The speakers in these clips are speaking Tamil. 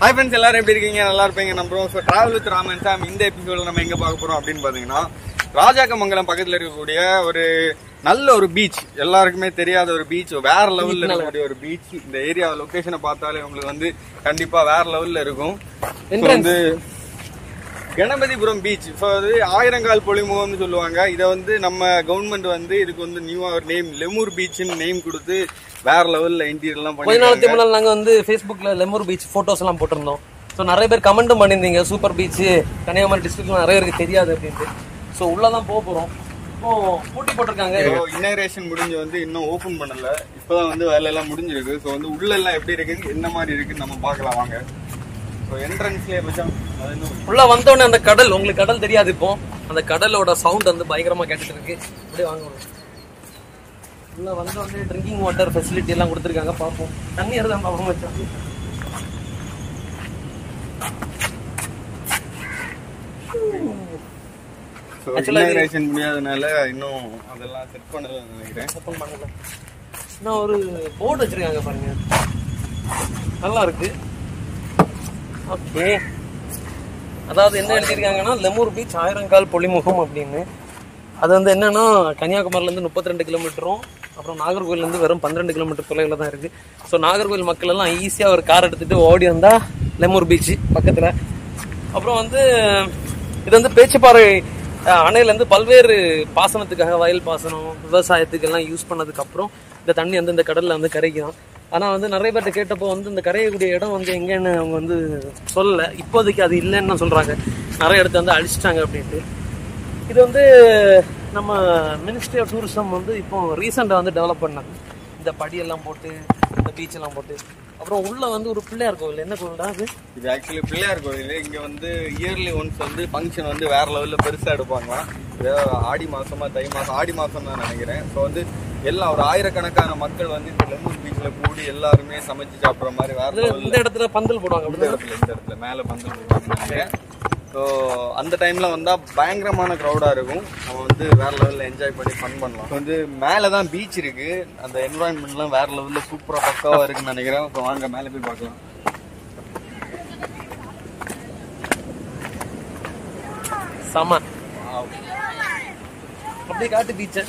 ஹாய் ஃப்ரெண்ட்ஸ் எல்லாரும் எப்படி இருக்கீங்க நல்லா இருப்பீங்க நம்புறோம் so travel with Raman Sam இந்த எபிசோட நம்ம எங்க பார்க்க போறோம் அப்படின்னு பாத்தீங்கன்னா ராஜாக்கமங்கலம் பக்கத்துல இருக்கக்கூடிய ஒரு நல்ல ஒரு பீச் எல்லாருக்குமே தெரியாத ஒரு பீச் வேற லெவல்ல இருக்கக்கூடிய ஒரு பீச் இந்த ஏரியா லொகேஷனை பார்த்தாலே உங்களுக்கு வந்து கண்டிப்பா வேற லெவல்ல இருக்கும் So வந்து கணபதிபுரம் பீச் ஸோ அது ஆயிரங்கால் பொலிமுகம்னு சொல்லுவாங்க இதை வந்து நம்ம கவர்மெண்ட் வந்து இதுக்கு வந்து நியூ ஒரு நேம் லெமூர் பீச்னு நேம் கொடுத்து வேற லெவல்ல இன்டீரியர்லாம் கொஞ்ச பண்ணி நாளுக்கு முன்னால் நாங்க வந்து ஃபேஸ்புக்ல லெமூர் பீச் போட்டோஸ் எல்லாம் போட்டிருந்தோம் ஸோ நிறைய பேர் கமெண்ட்டும் பண்ணியிருந்தீங்க சூப்பர் பீச் கன்னியாகுமரி டிஸ்ட்ரிக்ட்ல நிறைய பேருக்கு தெரியாது அப்படின்ட்டு ஸோ உள்ளதான் போக போறோம் இப்போ பூட்டி போட்டிருக்காங்க இனாகிரேஷன் முடிஞ்சு வந்து இன்னும் ஓபன் பண்ணல இப்பதான் வந்து வேலை எல்லாம் முடிஞ்சிருக்கு ஸோ வந்து உள்ள எல்லாம் எப்படி இருக்கு என்ன மாதிரி இருக்குன்னு நம்ம பார்க்கலாம் வாங்க ஸோ என்ட்ரன்ஸ்லயே மச்சான் அது இன்னும் உள்ள வந்தோடனே அந்த கடல் உங்களுக்கு கடல் தெரியாது இப்போ அந்த கடலோட சவுண்ட் வந்து பயங்கரமா கேட்டுட்டு இருக்கு அப்படியே வாங்க உள்ள. உள்ள வந்த உடனே ட்ரிங்கிங் வாட்டர் ஃபெசிலிட்டி எல்லாம் கொடுத்துருக்காங்க பார்ப்போம் தண்ணி இருந்தா பார்ப்போம் மச்சான் ஸோ Actually, அது- இனாகிரேஷன் முடியாதனால இன்னும் அதெல்லாம் செட் பண்ணல நினைக்கிறேன் ஓப்பன் பண்ணல நான் ஒரு போர்டு வச்சிருக்காங்க பாருங்க நல்லா இருக்கு ஓகே அதாவது என்ன எழுதியிருக்காங்கன்னா லெமூர் பீச் ஆயிரங்கால் பொலிமுகம் அப்படின்னு அது வந்து என்னன்னா கன்னியாகுமரியிலேருந்து முப்பத்தி ரெண்டு கிலோமீட்டரும் அப்புறம் நாகர்கோவிலேருந்து வெறும் பன்னிரெண்டு கிலோமீட்டர் தொலைவில் தான் இருக்குது ஸோ நாகர்கோவில் மக்கள் எல்லாம் ஈஸியாக ஒரு கார் எடுத்துகிட்டு ஓடி வந்தால் லெமூர் பீச் பக்கத்தில் அப்புறம் வந்து இது வந்து பேச்சுப்பாறை அஹ், அணையிலேருந்து பல்வேறு பாசனத்துக்காக வயல் பாசனம் விவசாயத்துக்கு எல்லாம் யூஸ் பண்ணதுக்கு அப்புறம் இந்த தண்ணி வந்து இந்த கடல்ல வந்து கரைக்கும் ஆனா வந்து நிறைய பேர்ட்ட கேட்டப்போ வந்து இந்த கரையக்கூடிய இடம் வந்து எங்கன்னு அவங்க வந்து சொல்லல இப்போதைக்கு அது இல்லைன்னு தான் சொல்றாங்க நிறைய இடத்த வந்து அழிச்சிட்டாங்க அப்படின்ட்டு இது வந்து நம்ம மினிஸ்ட்ரி ஆஃப் டூரிசம் வந்து இப்போ ரீசெண்டாக வந்து டெவலப் பண்ணாங்க இந்த படியெல்லாம் போட்டு இந்த பீச் எல்லாம் போட்டு அப்புறம் உள்ள வந்து ஒரு பிள்ளையார் கோவில் என்ன கோவில்டா அது இது ஆக்சுவலி பிள்ளையார் கோயில் இங்க வந்து இயர்லி ஒன்ஸ் வந்து ஃபங்க்ஷன் வந்து வேற லெவல்ல பெருசா எடுப்பாங்களாம் இது ஆடி மாசமா தை மாசம் ஆடி மாசம் தான் நினைக்கிறேன் ஸோ வந்து எல்லாம் ஒரு ஆயிரக்கணக்கான மக்கள் வந்து இந்த லெமூர் பீச்ல கூடி எல்லாருமே சமைச்சு சாப்பிடுற மாதிரி வேற இது லெவல்ல இந்த இடத்துல பந்தல் போடுவாங்க இந்த அப்படிதான் இடத்துல இந்த இடத்துல மேல பந்தல் போடுவாங்க ஸோ அந்த டைம்ல வந்தா பயங்கரமான க்ரௌடா இருக்கும் நம்ம வந்து வேற லெவல்ல என்ஜாய் பண்ணி ஃபன் பண்ணலாம் இப்ப வந்து மேல தான் பீச் இருக்கு அந்த என்வரான்மெண்ட்லாம் வேற லெவல்ல சூப்பரா பக்காவா இருக்குன்னு நினைக்கிறேன் இப்போ வாங்க மேல போய் பார்க்கலாம் செம அப்படியே காட்டு பீச்சை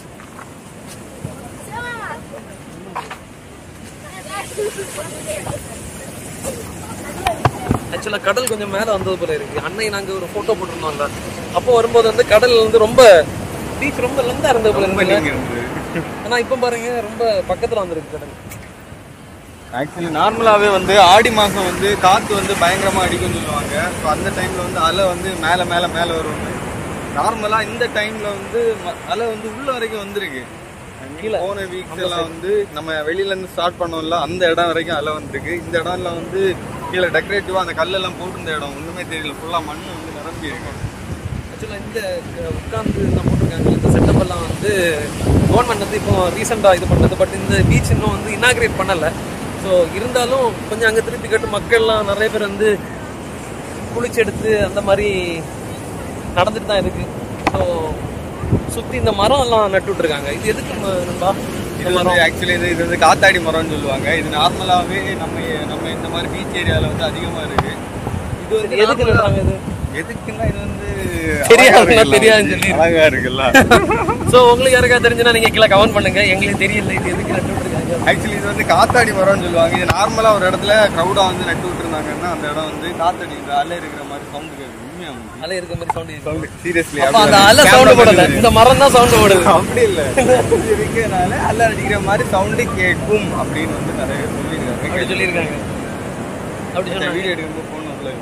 ஆக்சுவலா கடல் கொஞ்சம் மேல வந்தது போல இருக்கு அன்னை நாங்க ஒரு போட்டோ போட்டிருந்தோம்ல அப்போ வரும்போது வந்து கடல் வந்து ரொம்ப பீச் ரொம்ப லெந்தா இருந்தது போல ரொம்ப இருக்கு நீங்க இருந்தது ஆனா இப்ப பாருங்க ரொம்ப பக்கத்துல வந்திருக்கு கடல் ஆக்சுவலி நார்மலாவே வந்து ஆடி மாசம் வந்து காத்து வந்து பயங்கரமா அடிக்கும்னு சொல்லுவாங்க ஸோ அந்த டைம்ல வந்து அலை வந்து மேல மேல மேல வரும் நார்மலா இந்த டைம்ல வந்து ம- அலை வந்து உள்ள வரைக்கும் வந்திருக்கு கீழே. போன வீக்ஸ் எல்லாம் வந்து நம்ம வெளியில இருந்து ஸ்டார்ட் பண்ணோம்ல அந்த இடம் வரைக்கும் அலை வந்திருக்கு இந்த இடம்ல வந்து கீழே டெக்கரேட்டிவா அந்த கல்லெல்லாம் போட்டிருந்த இடம் ஒண்ணுமே தெரியல ஃபுல்லா மண்ணு வந்து நிரம்பி இருக்கு ஆக்சுவலாக இந்த க- உட்கார்ந்து நான் போட்டிருக்காங்க இந்த செட்டப் எல்லாம் வந்து கவர்மெண்ட் வந்து இப்போ ரீசெண்டாக இது பண்ணது பட் இந்த பீச் இன்னும் வந்து இனாகிரேட் பண்ணலை ஸோ இருந்தாலும் கொஞ்சம் அங்கே திருப்பி கட்டு மக்கள்லாம் நிறைய பேர் வந்து குளிச்சு எடுத்து அந்த மாதிரி நடந்துட்டு தான் இருக்கு ஸோ சுற்றி இந்த மரம் எல்லாம் நட்டு விட்டுருக்காங்க இது எதுக்கு ம- நண்பா இது வந்து ஆக்சுவலி இது இது வந்து காத்தாடி மரம்னு சொல்லுவாங்க இது நார்மலாவே நம்ம நம்ம இந்த மாதிரி பீச் ஏரியால வந்து அதிகமா இருக்கு இது வந்து எதுக்கு நடுறாங்க இது எதுக்குன்னா இது வந்து தெரியாதுன்னா அழகா இருக்குல்ல? தெரியாதுன்னு சொல்லி. அழகா இருக்குல்ல ஸோ உங்களுக்கு யாருக்கா தெரிஞ்சுன்னா நீங்கள் கீழே கமெண்ட் பண்ணுங்க எங்களுக்கு தெரியல இது எதுக்கு நட்டு விட்டுருக்காங்க ஆக்சுவலி இது வந்து காத்தாடி மரம்னு சொல்லுவாங்க இது நார்மலா ஒரு இடத்துல க்ரௌடா வந்து நட்டு விட்டுருந்தாங்கன்னா அந்த இடம் வந்து காத்தாடி இந்த அலை இருக்கிற மாதிரி சவுண்ட் கேட்கும் உண்மையா அலை இருக்க மாதிரி சவுண்ட் சவுண்ட் சீரியஸ்லி அப்ப அந்த அலை சவுண்ட் போடல இந்த மரம் தான் சவுண்ட் போடுது அப்படி இல்ல இது இருக்கிறதுனால அலை அடிக்கிற மாதிரி சவுண்டு கேட்கும் அப்படின்னு வந்து நிறைய பேர் அப்படி சொல்லியிருக்காங்க சொல்லியிருக்காங்க அப்படி சொன்னாங்க வீடியோ எடுக்கும்போது போன் அவ்வளோ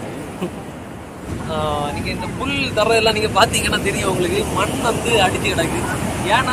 ஆஹ் நீங்க இந்த புல் தரையெல்லாம் நீங்க பாத்தீங்கன்னா தெரியும் உங்களுக்கு மண் வந்து அடிச்சு கிடக்கு ஏன்னா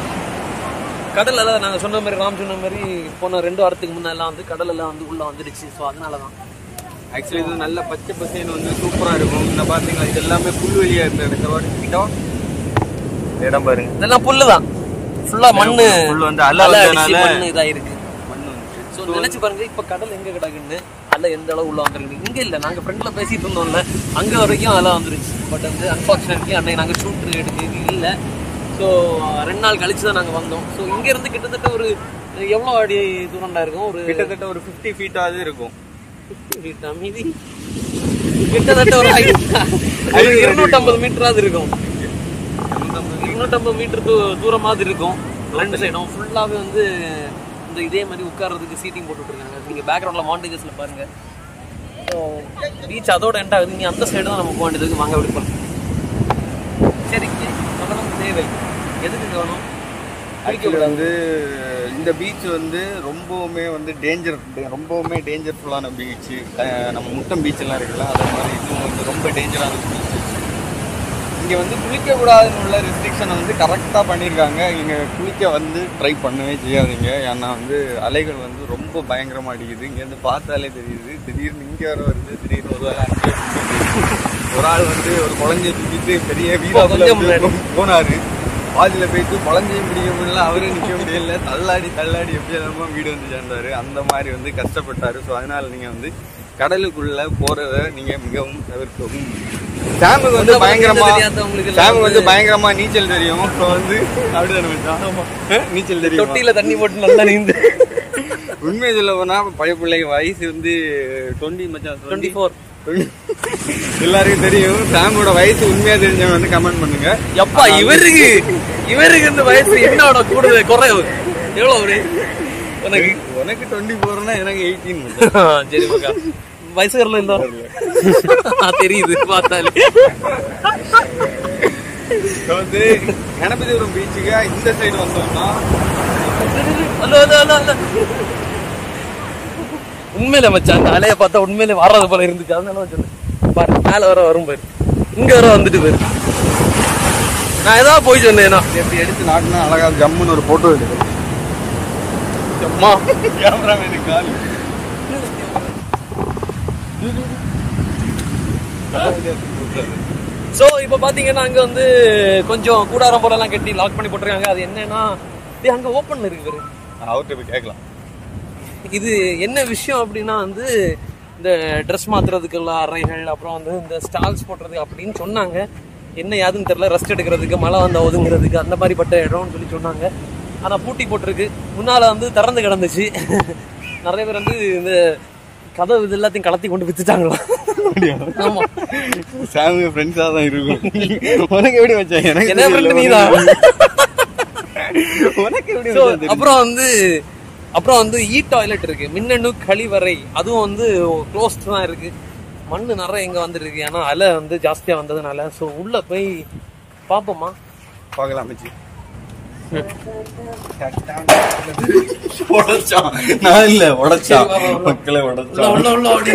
கடல் எல்லாம் நாங்க சொன்ன மாதிரி ராம் சொன்ன மாதிரி போன ரெண்டு வாரத்துக்கு முன்னெல்லாம் வந்து கடல் எல்லாம் வந்து உள்ள வந்துடுச்சு ஸோ அதனாலதான் ஆக்சுவலி இது நல்ல பச்சை பசேன்னு வந்து சூப்பரா இருக்கும் இந்த பாத்தீங்களா இது எல்லாமே புல்வெளியா இருந்த இந்த வாட்டி இடம் பாருங்க இதெல்லாம் புல்லு தான் ஃபுல்லா மண்ணு புல் வந்து அலை அலை அடிச்சு வந்ததுனால மண்ணு இதாயிருக்கு மண் வந்து ஸோ நினைச்சு பாருங்க இப்ப கடல் எங்க கிடக்குன்னு அலை எந்த அளவு உள்ள வந்துருக்கு இங்க இல்ல நாங்க ஃப்ரெண்ட்ல பேசிட்டு இருந்தோம்ல அங்க வரைக்கும் அலை வந்துருச்சு பட் வந்து அன்பார்ச்சுனேட்லி அன்னைக்கு நாங்க ஷூட் எடுக்க இல்ல ஸோ ரெண்டு நாள் கழிச்சு தான் நாங்க வந்தோம் ஸோ இங்க இருந்து கிட்டத்தட்ட ஒரு எவ்வளவு அடி தூரம்டா இருக்கும் ஒரு கிட்டத்தட்ட ஒரு 50 ஃபீட்டாவது இருக்கும் வீட்டு அமைதி கிட்டத்தட்ட ஒரு இருநூற்றம்பது மீட்டராது இருக்கும் இருநூற்றம்பது மீட்டர் தூ தூரமாவது இருக்கும் ரெண்டு சைடும் ஃபுல்லாவே வந்து இந்த இதே மாதிரி உட்கார்றதுக்கு சீட்டிங் போட்டு விட்டுருக்காங்க நீங்க பேக்ரவுண்ட்ல மாண்டேஜஸ்ல பாருங்க பீச் அதோட எண்ட் ஆகுது நீ அந்த சைடு தான் நம்ம போக வேண்டியதுக்கு வாங்க விடுப்போம் சரி கவனம் தேவை எதுக்கு கவனம் ஆக்சுவலி வந்து இந்த பீச் வந்து ரொம்பவுமே வந்து டேஞ்சர் ரொம்பவுமே டேஞ்சர்ஃபுல்லான பீச் நம்ம முட்டம் பீச் எல்லாம் இருக்குல்ல அதே மாதிரி இதுவும் வந்து ரொம்ப டேஞ்சரான பீச் இங்கே வந்து குளிக்கக்கூடாதுன்னு உள்ள ரெஸ்ட்ரிக்ஷனை வந்து கரெக்டாக பண்ணியிருக்காங்க இங்கே குளிக்க வந்து ட்ரை பண்ணவே செய்யாதீங்க ஏன்னா வந்து அலைகள் வந்து ரொம்ப பயங்கரமாக அடிக்குது இங்கேருந்து பார்த்தாலே தெரியுது திடீர்னு இங்கே வர வருது திடீர்னு ஒரு வேலை அங்கே வருது. ஒரு ஆள் வந்து ஒரு குழந்தைய தூக்கிட்டு பெரிய கொஞ்சம் முன்னாடி. வீராப்புல போனாரு பாதியில போயிட்டு குழந்தையும் பிடிக்க முடியல அவரும் நிக்க முடியல தள்ளாடி தள்ளாடி எப்படி எல்லாமோ வீடு வந்து சேர்ந்தாரு அந்த மாதிரி வந்து கஷ்டப்பட்டாரு ஸோ அதனால நீங்க வந்து கடலுக்குள்ள போறத நீங்க மிகவும் தவிர்க்கவும் சாமுக்கு வந்து பயங்கரமா தெரியாதவங்களுக்கு சாமுக்கு வந்து பயங்கரமா நீச்சல் தெரியும் ஸோ வந்து அப்படிதானே மச்சான்? நீச்சல் தெரியும் தொட்டியில தண்ணி போட்டு நல்லா நீந்து உண்மையை சொல்ல போனா பழைய பிள்ளைங்க வயசு வந்து டுவெண்ட்டி மச்சான் டுவெண்ட்டி ஃபோர் எல்லாருக்கும் தெரியும் சாமோட வயசு உண்மையா தெரிஞ்சவங்க வந்து கமெண்ட் பண்ணுங்க எப்பா இவருக்கு இவருக்கு இந்த வயசு என்னோட கூடுதல் குறைவு எவ்வளவு அவரு உனக்கு உனக்கு டுவெண்ட்டி ஃபோர்னா எனக்கு எயிட்டீன் சரி மக்கா வயசுகர்ல இல்ல தெரியுது பார்த்தாலே இப்போ வந்து கணபதிபுரம் பீச்சுக்கு இந்த சைடு வந்தோம்னா அல்ல அல்ல அல்ல அல்ல உண்மையில மச்சான் அந்த அலைய பார்த்தா உண்மையில வர்றது போல இருந்துச்சு அதனால தான் சொன்னேன் பாரு மேல வர வரும் பாரு இங்க வர வந்துட்டு பாரு நான் ஏதாவது போய் சொன்னேனா எப்படி எடுத்து நாட்டுனா அழகா ஜம்முன்னு ஒரு போட்டோ எடுக்கணும் அம்மா கேமராமேனு காலி சோ இப்போ பாத்தீங்கன்னா அங்க வந்து கொஞ்சம் கூடாரம் போல எல்லாம் கட்டி லாக் பண்ணி போட்டிருக்காங்க அது என்னன்னா டேய், அங்க ஓப்பன்ல இருக்கு பாரு அவர்கிட்ட போய் கேட்கலாம் இது என்ன விஷயம் அப்படின்னா வந்து இந்த ட்ரெஸ் மாத்துறதுக்கெல்லாம் அறைகள் அப்புறம் வந்து இந்த ஸ்டால்ஸ் போடுறதுக்கு அப்படின்னு சொன்னாங்க என்ன யாதுன்னு தெரியல ரெஸ்ட் எடுக்கிறதுக்கு மழை வந்தா ஒதுங்குறதுக்கு அந்த மாதிரிப்பட்ட இடம்னு சொல்லி சொன்னாங்க ஆனா பூட்டி போட்டிருக்கு முன்னால வந்து திறந்து கிடந்துச்சு நிறைய பேர் வந்து இந்த கதவு இது எல்லாத்தையும் கலத்தி கொண்டு வித்துட்டாங்களாம் ஆமா சாமி ஃப்ரெண்ட்ஸா தான் இருக்கும் உனக்கு எப்படி வச்சேன் எனக்கு என்ன தெரியல. friend நீதான்? உனக்கு எப்படி So, வச்சேன் தெரியும். அப்புறம் வந்து அப்புறம் வந்து இ டாய்லெட் இருக்கு மின்னணு கழிவறை அதுவும் வந்து க்ளோஸ்ட் தான் இருக்கு மண்ணு நிறைய இங்க வந்துருக்கு ஏன்னா அலை வந்து ஜாஸ்தியா வந்ததுனால ஸோ உள்ள போய் பாப்போமா பார்க்கலாம் மச்சி உடைச்சான் நான் இல்ல உடைச்சான் சரி, வா, வா, வா. மக்களை உள்ள உடைச்சான் உள்ள உள்ள அப்படியே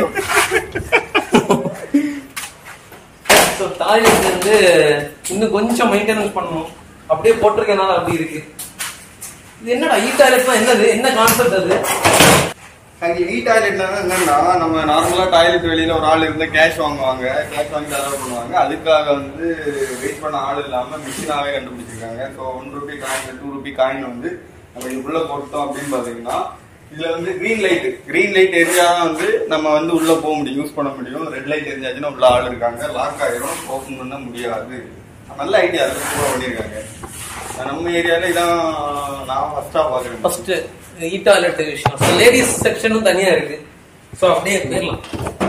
ஸோ டாய்லெட் வந்து இன்னும் கொஞ்சம் மெயின்டெனன்ஸ் பண்ணணும் அப்படியே போட்டிருக்கனால அப்படி இருக்கு இது என்னடா இ டாய்லெட்னா என்னது என்ன கான்செப்ட் அது அங்க இ டாய்லெட்ல என்னன்னா நம்ம நார்மலா டாய்லெட் வெளியில ஒரு ஆள் இருந்தா கேஷ் வாங்குவாங்க கேஷ் வாங்கி செலவு பண்ணுவாங்க அதுக்காக வந்து வெயிட் பண்ண ஆள் இல்லாம மிஷினாவே கண்டுபிடிச்சிருக்காங்க so one rupee coin two rupee coin வந்து நம்ம இதுக்குள்ள போட்டோம் அப்படின்னு பாத்தீங்கன்னா இதுல வந்து கிரீன் லைட் கிரீன் லைட் எரிஞ்சாதான் வந்து நம்ம வந்து உள்ள போக முடியும் யூஸ் பண்ண முடியும் ரெட் லைட் எரிஞ்சாச்சுன்னா உள்ள ஆள் இருக்காங்க லாக் ஆயிரும் ஓப்பன் பண்ண முடியாது நல்ல ஐடியா சூப்பரா பண்ணிருக்காங்க நம்ம ஏரியால இதான் நான் ஃபர்ஸ்டா பாக்குறேன் ஃபர்ஸ்ட் இ டாய்லெட் விஷயம் லேடிஸ் செக்ஷனும் தனியா இருக்கு ஸோ அப்படியே போயிடலாம்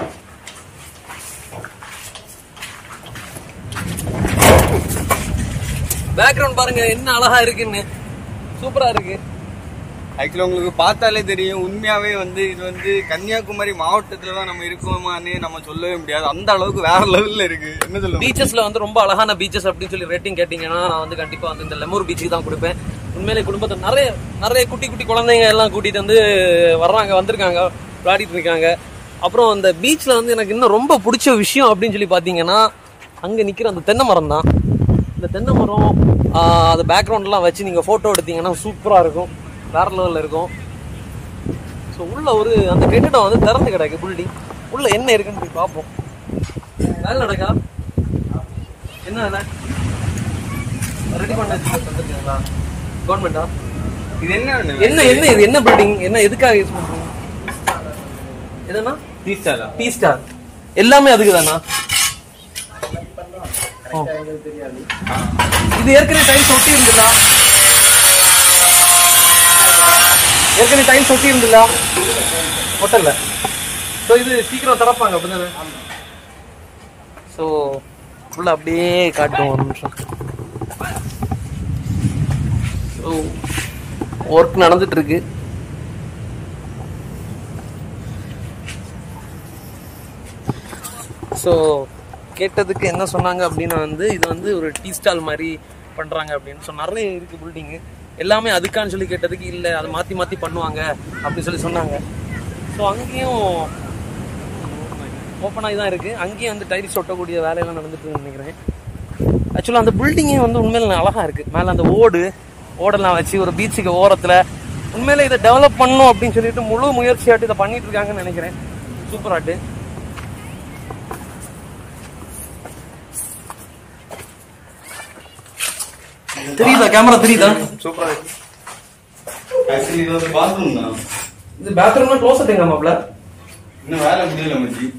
பேக்ரவுண்ட் பாருங்க என்ன அழகா இருக்குன்னு சூப்பரா இருக்கு ஆக்சுவலா உங்களுக்கு பார்த்தாலே தெரியும் உண்மையாவே வந்து இது வந்து கன்னியாகுமரி மாவட்டத்துல தான் நம்ம இருக்கோமான்னு நம்ம சொல்லவே முடியாது அந்த அளவுக்கு வேற லெவல்ல இருக்கு என்ன சொல்லுவோம் பீச்சஸ்ல வந்து ரொம்ப அழகான பீச்சஸ் அப்படின்னு சொல்லி ரேட்டிங் கேட்டீங்கன்னா நான் வந்து கண்டிப்பா வந்து இந்த லெமூர் பீச்சுக்கு தான் கொடுப்பேன் உண்மையிலே குடும்பத்தை நிறைய நிறைய குட்டி குட்டி குழந்தைங்க எல்லாம் கூட்டிட்டு வந்து வர்றாங்க வந்திருக்காங்க விளையாடிட்டு இருக்காங்க அப்புறம் அந்த பீச்ல வந்து எனக்கு இன்னும் ரொம்ப பிடிச்ச விஷயம் அப்படின்னு சொல்லி பாத்தீங்கன்னா அங்க நிக்கிற அந்த தென்னை மரம் தான் இந்த தென்னை மரம் ஆஹ், அது பேக்ரவுண்ட்லாம் வச்சு நீங்க போட்டோ எடுத்தீங்கன்னா சூப்பரா இருக்கும் வேற லெவல்ல இருக்கும் ஸோ உள்ள ஒரு அந்த கட்டிடம் வந்து திறந்து கிடக்கு பில்டிங் உள்ள என்ன இருக்குன்னு போய் பார்ப்போம் வேலை நடக்கா என்ன வேலை ரெடி பண்ண வச்சிருக்கீங்களா கவர்மெண்டா இது என்ன என்ன என்ன இது என்ன பில்டிங் என்ன எதுக்காக யூஸ் பண்றீங்க எதுனா பீஸ்டாலா டீ ஸ்டார் எல்லாமே அதுக்கு தானா இது ஏற்கனவே டைம் ஒட்டி இருந்ததா ஏற்கனவே டைம் ஒட்டி இருந்ததா ஒட்டல ஸோ இது சீக்கிரம் திறப்பாங்க அப்படிதானே ஸோ ஃபுல்லாக அப்படியே காட்டும் ஒரு நிமிஷம் ஸோ ஒர்க் நடந்துட்டு இருக்கு ஸோ கேட்டதுக்கு என்ன சொன்னாங்க அப்படின்னா வந்து இது வந்து ஒரு டீ ஸ்டால் மாதிரி பண்ணுறாங்க அப்படின்னு ஸோ நிறைய இருக்குது பில்டிங்கு எல்லாமே அதுக்கான்னு சொல்லி கேட்டதுக்கு இல்லை அதை மாற்றி மாற்றி பண்ணுவாங்க அப்படின்னு சொல்லி சொன்னாங்க ஸோ அங்கேயும் ஓப்பனாகி தான் இருக்குது அங்கேயும் வந்து டைல்ஸ் ஒட்டக்கூடிய வேலையெல்லாம் நடந்துட்டு இருக்குன்னு நினைக்கிறேன் ஆக்சுவலாக அந்த பில்டிங்கே வந்து உண்மையில அழகாக இருக்குது மேலே அந்த ஓடு ஓடெல்லாம் வச்சு ஒரு பீச்சுக்கு ஓரத்தில் உண்மையில இதை டெவலப் பண்ணணும் அப்படின்னு சொல்லிட்டு முழு முயற்சியாட்டு இதை பண்ணிட்டு இருக்காங்கன்னு நினைக்கிறேன் சூப்பராட்டு தெரியுதா கேமரா தெரியுதா சூப்பரா இருக்கு ஆக்சுவலி இது வந்து பாத்ரூம் தான் இது பேத்ரூம்ல க்ளோஸ் எங்க மாப்ள இன்னும் வேலை முடியல மச்சி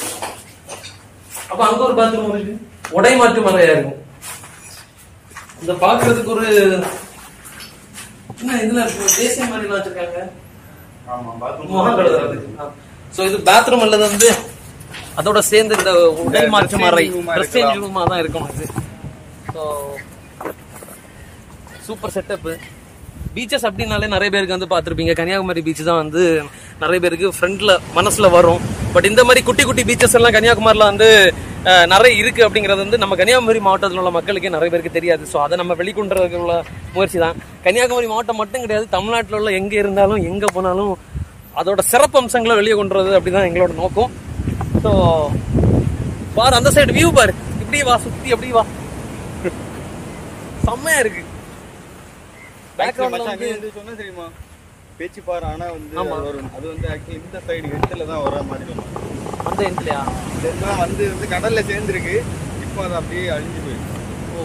அப்ப அங்க ஒரு பாத்ரூம் இருக்கு உடை மாற்று மறையா இருக்கும் இந்த பாக்குறதுக்கு ஒரு என்ன இதுல தேசிய மாதிரி எல்லாம் வச்சிருக்காங்க ஆமா பாத்ரூம் முகம் கழுவுறதுக்கு சோ இது பாத்ரூம் அல்லது வந்து அதோட சேர்ந்து இந்த உடை மாற்று மறை dressing room ஆ ட்ரெஸ்ஸிங் இருக்கலாம். ரூமா தான் இருக்கும் இது ஸோ சூப்பர் செட்டப் பீச்சஸ் அப்படின்னாலே நிறைய பேருக்கு வந்து பார்த்துருப்பீங்க கன்னியாகுமரி பீச் தான் வந்து நிறைய பேருக்கு ஃப்ரண்ட்ல மனசுல வரும் பட் இந்த மாதிரி குட்டி குட்டி பீச்சஸ் எல்லாம் கன்னியாகுமரியில் வந்து அஹ், நிறைய இருக்கு அப்படிங்கிறது வந்து நம்ம கன்னியாகுமரி மாவட்டத்தில் உள்ள மக்களுக்கே நிறைய பேருக்கு தெரியாது ஸோ அதை நம்ம வெளிக்கொண்டுறதுக்கு உள்ள முயற்சி தான் கன்னியாகுமரி மாவட்டம் மட்டும் கிடையாது தமிழ்நாட்டில் உள்ள எங்கே இருந்தாலும் எங்கே போனாலும் அதோட சிறப்பு அம்சங்களை வெளியே கொண்டு வரது அப்படிதான் எங்களோட நோக்கம் ஸோ பாரு அந்த சைடு வியூ பாரு இப்படி வா சுத்தி அப்படி வா செம்மையா இருக்கு பேக்ரவுண்ட்ல பேக்ரவுண்ட்ல வந்து வந்து சொன்னா தெரியுமா பேச்சு பாரு ஆனா வந்து ஆமா. அது வரும் அது வந்து ஆக்சுவலி இந்த சைடு எட்டுல தான் வர மாதிரி இருக்கும் அந்த எண்ட்லயா இதெல்லாம் வந்து வந்து கடல்ல சேர்ந்துருக்கு இப்போ அது அப்படியே அழிஞ்சு போயிருக்கு ஓ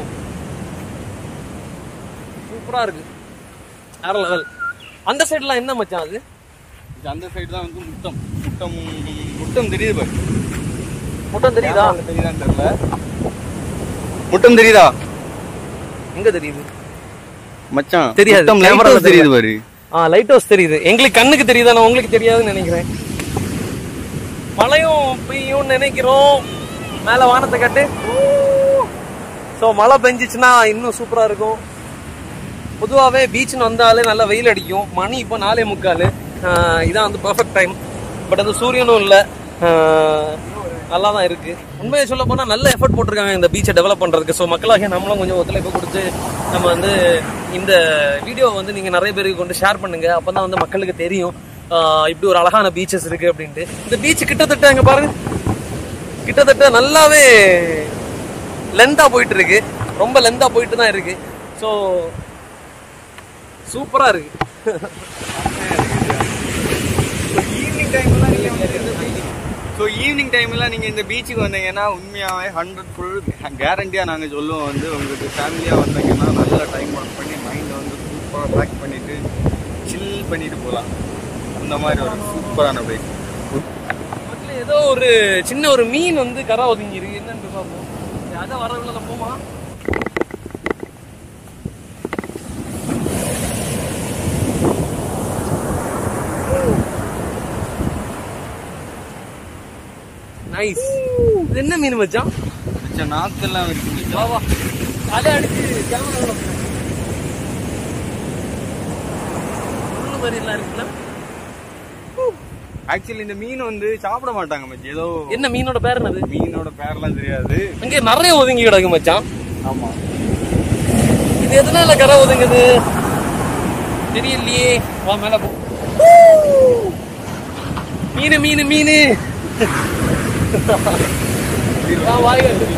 சூப்பரா இருக்கு வேற லெவல் அந்த சைடுலாம் என்ன மச்சான் அது இது அந்த சைடு தான் வந்து முட்டம் முட்டம் முட்டம் தெரியுது பாரு முட்டம் தெரியுதா கேமரால தெரியுதான்னு தெரியல முட்டம் தெரியுதா எங்க தெரியுது மச்சான் தெரியாது. முட்டம் கேமரால lighthouse தெரியுது பாரு ஆ லைட் ஹவுஸ் தெரியுது எங்களுக்கு கண்ணுக்கு தெரியுதா நான் உங்களுக்கு தெரியாதுன்னு நினைக்கிறேன் மழையும் பெய்யும் நினைக்கிறோம் மேல வானத்தை கட்டு ஸோ மழை பெஞ்சிச்சுன்னா இன்னும் சூப்பரா இருக்கும் பொதுவாகவே பீச்னு வந்தாலே நல்லா வெயில் அடிக்கும் மணி இப்போ நாலே முக்கால் ஆஹ் இதான் வந்து பர்ஃபெக்ட் டைம் பட் அந்த சூரியனும் இல்லை நல்லா தான் இருக்கு உண்மையை சொல்ல போனால் நல்ல எஃபர்ட் போட்டிருக்காங்க இந்த பீச்சை டெவலப் பண்ணுறதுக்கு ஸோ மக்களாகிய நம்மளும் கொஞ்சம் ஒத்துழைப்பு கொடுத்து நம்ம வந்து இந்த வீடியோ வந்து நீங்கள் நிறைய பேருக்கு கொண்டு ஷேர் பண்ணுங்க அப்போ தான் வந்து மக்களுக்கு தெரியும் ஆஹ் இப்படி ஒரு அழகான பீச்சஸ் இருக்கு அப்படின்ட்டு இந்த பீச் கிட்டத்தட்ட அங்கே பாருங்க கிட்டத்தட்ட நல்லாவே லென்த்தாக போயிட்டு இருக்கு ரொம்ப லென்த்தாக போயிட்டு தான் இருக்கு ஸோ சூப்பராக இருக்கு ஈவினிங் டைம்லாம் நீங்க ஸோ ஈவினிங் டைம்லாம் நீங்கள் இந்த பீச்சுக்கு வந்தீங்கன்னா உண்மையாகவே ஹண்ட்ரட் ஃபுல் கேரண்டியாக நாங்கள் சொல்லுவோம் வந்து உங்களுக்கு ஃபேமிலியாக வந்தீங்கன்னா நல்ல டைம் ஒர்க் பண்ணி மைண்டை வந்து சூப்பராக பேக் பண்ணிட்டு சில் பண்ணிட்டு போகலாம் அந்த மாதிரி ஒரு சூப்பரான பைக் பக்கத்துல ஏதோ ஒரு சின்ன ஒரு மீன் வந்து கரை ஒதுங்கி இருக்கு என்னன்னு பார்ப்போம் அதை வரவில்லை போமா நைஸ் இது என்ன மீன் மச்சான் மிச்சம் நாக்கெல்லாம் இருக்குது வா வா அலை அடிச்சு கேமரா முள்ளு மாதிரி எல்லாம் இருக்குல்ல ஆக்சுவலி இந்த மீன் வந்து சாப்பிட மாட்டாங்க மச்சி ஏதோ என்ன மீனோட பேர் என்னது மீனோட பேர்லாம் தெரியாது அங்கே நிறைய ஒதுங்கி கிடக்கு மச்சான் ஆமாம் இது எதனால கரை ஒதுங்குது தெரியலையே வா மேல போ மீன் மீன் மீன் வா வாய் கட்டு.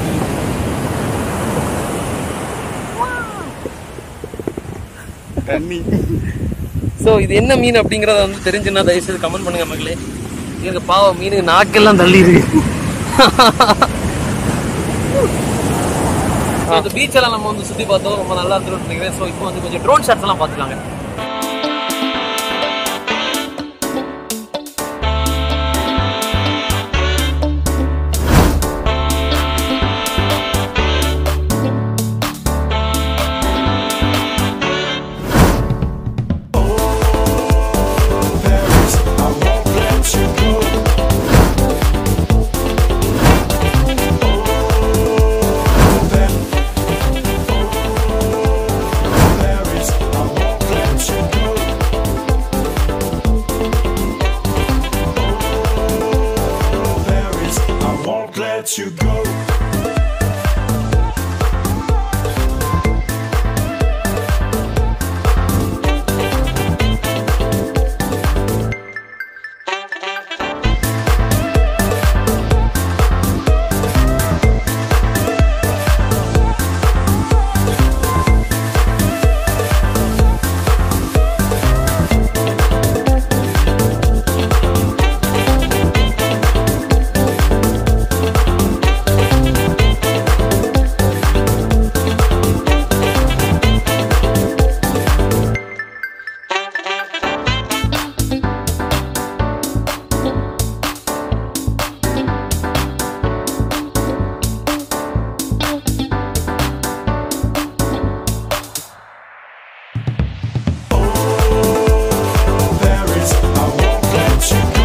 தண்ணி ஸோ இது என்ன மீன் அப்படிங்கறத வந்து தெரிஞ்சுன்னா தயவுசெய்து கமெண்ட் பண்ணுங்க மக்களே எனக்கு பாவம் மீனுக்கு நாக்கெல்லாம் தள்ளி இருக்கு So, இந்த பீச் எல்லாம் நம்ம வந்து சுத்தி பார்த்தோம் ரொம்ப நல்லா இருந்துன்னு நினைக்கிறேன் ஸோ இப்போ வந்து கொஞ்சம் ட்ரோன் ஷாட்ஸ் எல்லாம் பார்த்துக்கலாங்க Paris, I won't let you go. Beach.